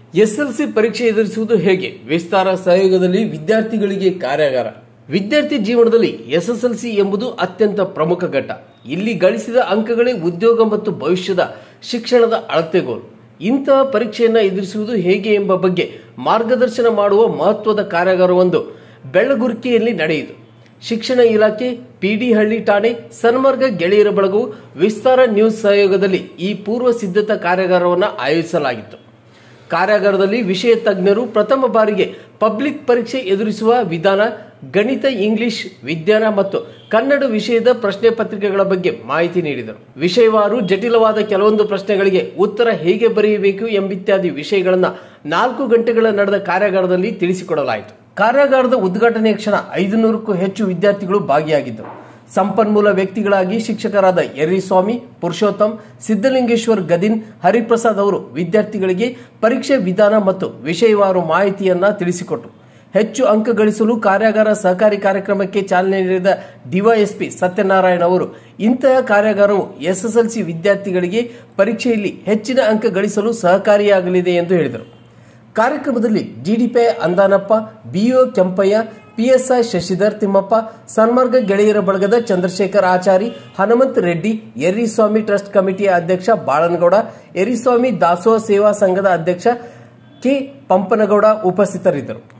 SLC ಪರೀಕ್ಷೆ ಎದುರಿಸುವುದು ಹೇಗೆ ವಿಸ್ತಾರ ಸಹಯೋಗದಲ್ಲಿ ವಿದ್ಯಾರ್ಥಿಗಳಿಗೆ ಕಾರ್ಯಾಗಾರ ವಿದ್ಯಾರ್ಥಿ ಜೀವನದಲ್ಲಿ ಎಸ್ಎಸ್ಎಲ್ಸಿ ಎಂಬುದು ಅತ್ಯಂತ ಪ್ರಮುಖ ಘಟ್ಟ ಇಲ್ಲಿ ಗಳಿಸಿದ ಅಂಕಗಳೇ ಉದ್ಯೋಗ ಮತ್ತು ಭವಿಷ್ಯದ ಶಿಕ್ಷಣದ ಅಳತೆಗೋಲು ಇಂತಹ ಪರೀಕ್ಷೆಯನ್ನು ಎದುರಿಸುವುದು ಹೇಗೆ ಎಂಬ ಬಗ್ಗೆ ಮಾರ್ಗದರ್ಶನ ಮಾಡುವ ಮಹತ್ವದ ಕಾರ್ಯಾಗಾರವೊಂದು ಬೆಳ್ಳಗುರ್ಕಿಯಲ್ಲಿ ನಡೆಯಿತು ಶಿಕ್ಷಣ ಇಲಾಖೆ ಪಿಡಿಹಳ್ಳಿ ಠಾಣೆ ಸನ್ಮಾರ್ಗ ಗೆಳೆಯರ ಬಳಗವು ವಿಸ್ತಾರ ನ್ಯೂಸ್ ಸಹಯೋಗದಲ್ಲಿ ಈ ಪೂರ್ವ ಸಿದ್ಧತಾ ಕಾರ್ಯಾಗಾರವನ್ನು ಆಯೋಜಿಸಲಾಗಿತ್ತು ಕಾರ್ಯಾಗಾರದಲ್ಲಿ ವಿಷಯ ತಜ್ಞರು ಪ್ರಥಮ ಬಾರಿಗೆ ಪಬ್ಲಿಕ್ ಪರೀಕ್ಷೆ ಎದುರಿಸುವ ವಿಧಾನ ಗಣಿತ ಇಂಗ್ಲಿಷ್ ವಿಜ್ಞಾನ ಮತ್ತು ಕನ್ನಡ ವಿಷಯದ ಪ್ರಶ್ನೆ ಪತ್ರಿಕೆಗಳ ಬಗ್ಗೆ ಮಾಹಿತಿ ನೀಡಿದರು ವಿಷಯವಾರು ಜಟಿಲವಾದ ಕೆಲವೊಂದು ಪ್ರಶ್ನೆಗಳಿಗೆ ಉತ್ತರ ಹೇಗೆ ಬರೆಯಬೇಕು ಎಂಬಿತ್ಯಾದಿ ವಿಷಯಗಳನ್ನು ನಾಲ್ಕು ಗಂಟೆಗಳ ನಡೆದ ಕಾರ್ಯಾಗಾರದಲ್ಲಿ ತಿಳಿಸಿಕೊಡಲಾಯಿತು ಕಾರ್ಯಾಗಾರದ ಉದ್ಘಾಟನೆಯ ಕ್ಷಣ ಐದು ನೂರಕ್ಕೂ ಹೆಚ್ಚು ವಿದ್ಯಾರ್ಥಿಗಳು ಭಾಗಿಯಾಗಿದ್ದರು ಸಂಪನ್ಮೂಲ ವ್ಯಕ್ತಿಗಳಾಗಿ ಶಿಕ್ಷಕರಾದ ಯರ್ರಿಸ್ವಾಮಿ ಪುರುಷೋತ್ತಮ್ ಸಿದ್ದಲಿಂಗೇಶ್ವರ್ ಗದಿನ್ ಹರಿಪ್ರಸಾದ್ ಅವರು ವಿದ್ಯಾರ್ಥಿಗಳಿಗೆ ಪರೀಕ್ಷೆ ವಿಧಾನ ಮತ್ತು ವಿಷಯವಾರು ಮಾಹಿತಿಯನ್ನ ತಿಳಿಸಿಕೊಟ್ಟರು ಹೆಚ್ಚು ಅಂಕ ಗಳಿಸಲು ಕಾರ್ಯಾಗಾರ ಸಹಕಾರಿ ಕಾರ್ಯಕ್ರಮಕ್ಕೆ ಚಾಲನೆ ನೀಡಿದ ಡಿವೈಎಸ್ಪಿ ಸತ್ಯನಾರಾಯಣ ಅವರು ಇಂತಹ ಕಾರ್ಯಾಗಾರವು ಎಸ್ಎಸ್ಎಲ್ಸಿ ವಿದ್ಯಾರ್ಥಿಗಳಿಗೆ ಪರೀಕ್ಷೆಯಲ್ಲಿ ಹೆಚ್ಚಿನ ಅಂಕ ಗಳಿಸಲು ಸಹಕಾರಿಯಾಗಲಿದೆ ಎಂದು ಹೇಳಿದರು ಕಾರ್ಯಕ್ರಮದಲ್ಲಿ DDP Andanappa BO Kempaiah PSI Shashidhar Thimmappa Sanmarga ಗೆಳೆಯರ ಬಳಗದ ಚಂದ್ರಶೇಖರ್ ಆಚಾರಿ ಹನುಮಂತ್ ರೆಡ್ಡಿ ಎರ್ರಿಸ್ವಾಮಿ ಟ್ರಸ್ಟ್ ಕಮಿಟಿಯ ಅಧ್ಯಕ್ಷ ಬಾಳನಗೌಡ ಎರ್ರಿಸ್ವಾಮಿ ದಾಸೋಹ ಸೇವಾ ಸಂಘದ ಅಧ್ಯಕ್ಷ ಕೆ ಪಂಪನಗೌಡ ಉಪಸ್ಥಿತರಿದ್ದರು